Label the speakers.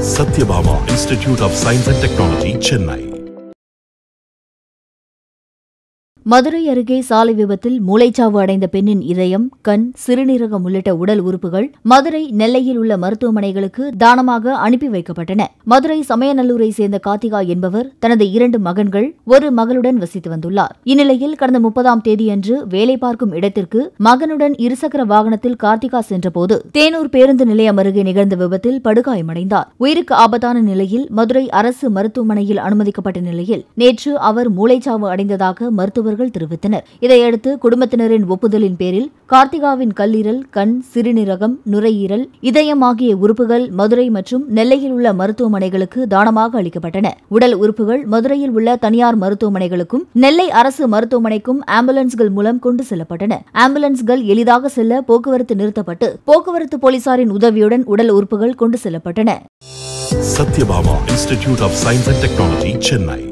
Speaker 1: Satyabama Institute of Science and Technology, Chennai.
Speaker 2: Madurai அருகே சாலை விபத்தில் மூளைச்சாவு அடைந்த பெண்ணின் இதயம் கண் சிறுநீரகம் உள்ளிட்ட உடல் உறுப்புகள் மதுரை நெல்லையில் உள்ள மருத்துவமனைகளுக்கு தானமாக அனுப்பி வைக்கப்பட்டன மதுரை சமயநல்லூரை சேர்ந்த கார்த்திகா என்பவர் தனது இரண்டு மகன்கள் ஒரு மகளுடன் வசித்து வந்துள்ளார் இந்நிலையில் கடந்த முப்பதாம் தேதியன்று வேலை பார்க்கும் இடத்திற்கு மகனுடன் இருசக்கர வாகனத்தில் கார்த்திகா சென்றபோது தேனூர் பேருந்து நிலையம் அருகே நிகழ்ந்த விபத்தில் படுகாயமடைந்தார் உயிருக்கு ஆபத்தான நிலையில் மதுரை அரசு மருத்துவமனையில் அனுமதிக்கப்பட்ட நிலையில் நேற்று அவர் மூளைச்சாவு அடைந்ததாக மருத்துவர்கள் தெரிவித்தனர் இதையடுத்து குடும்பத்தினரின் ஒப்புதலின் பேரில் கார்த்திகாவின் கல்லீரல் கண் சிறுநீரகம் நுரையீரல் இதயம் ஆகிய உறுப்புகள் மதுரை மற்றும் நெல்லையில் உள்ள மருத்துவமனைகளுக்கு தானமாக அளிக்கப்பட்டன உடல் உறுப்புகள் மதுரையில் உள்ள தனியார் மருத்துவமனைகளுக்கும் நெல்லை அரசு மருத்துவமனைக்கும் ஆம்புலன்ஸ்கள் மூலம் கொண்டு செல்லப்பட்டன ஆம்புலன்ஸ்கள் எளிதாக செல்ல போக்குவரத்து நிறுத்தப்பட்டு போக்குவரத்து போலீசாரின் உதவியுடன் உடல் உறுப்புகள் கொண்டு செல்லப்பட்டன
Speaker 1: Satyabama Institute of Science and Technology, Chennai.